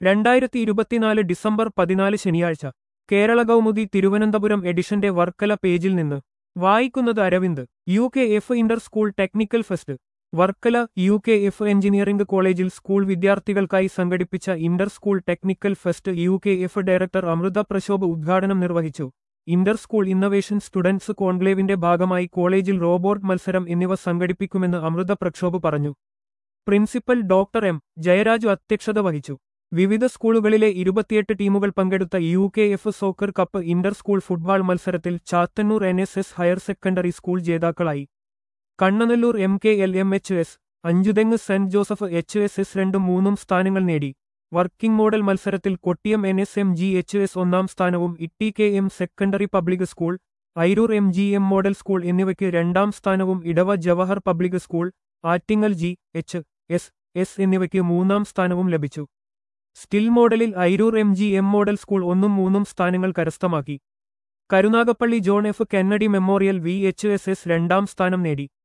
രണ്ടായിരത്തി ഇരുപത്തിനാല് ഡിസംബർ പതിനാല് ശനിയാഴ്ച കേരള കൗമുദി തിരുവനന്തപുരം എഡിഷന്റെ വർക്കല പേജിൽ നിന്ന് വായിക്കുന്നത് Aravind U K F inter school technical fest Varkala U K F engineering college school വിദ്യാർത്ഥികൾക്കായി സംഘടിപ്പിച്ച inter school technical fest U K F director Amrita Prashobh ഉദ്ഘാടനം നിർവഹിച്ചു ഇന്റർ സ്കൂൾ ഇന്നവേഷൻ സ്റ്റുഡൻസ് കോൺക്ലേവിന്റെ ഭാഗമായി കോളേജിൽ റോബോട്ട് മത്സരം എന്നിവ സംഘടിപ്പിക്കുമെന്ന് അമൃത പ്രക്ഷോഭ് പറഞ്ഞു പ്രിൻസിപ്പൽ ഡോക്ടർ എം ജയരാജു അധ്യക്ഷത വഹിച്ചു വിവിധ സ്കൂളുകളിലെ ഇരുപത്തിയെട്ട് ടീമുകൾ പങ്കെടുത്ത U K F soccer cup inter school football മത്സരത്തിൽ Chathannoor N S S higher secondary school ജേതാക്കളായി Kannanallur M K L M H S Anchuthengu സെന്റ് ജോസഫ് എച്ച് എസ് എസ് രണ്ടും മൂന്നും സ്ഥാനങ്ങൾ നേടി വർക്കിംഗ് മോഡൽ മത്സരത്തിൽ Kottiyam N S M G H S ഒന്നാം സ്ഥാനവും Itty K M secondary public school Airoor M G M model school എന്നിവയ്ക്ക് രണ്ടാം സ്ഥാനവും Edava Jawahar public school Attingal G H S S എന്നിവയ്ക്ക് മൂന്നാം സ്ഥാനവും ലഭിച്ചു സ്റ്റിൽ മോഡലിൽ Airoor M G M model school ഒന്നും മൂന്നും സ്ഥാനങ്ങൾ കരസ്ഥമാക്കി Karunagappally John F Kennedy memorial V H S S രണ്ടാം സ്ഥാനം നേടി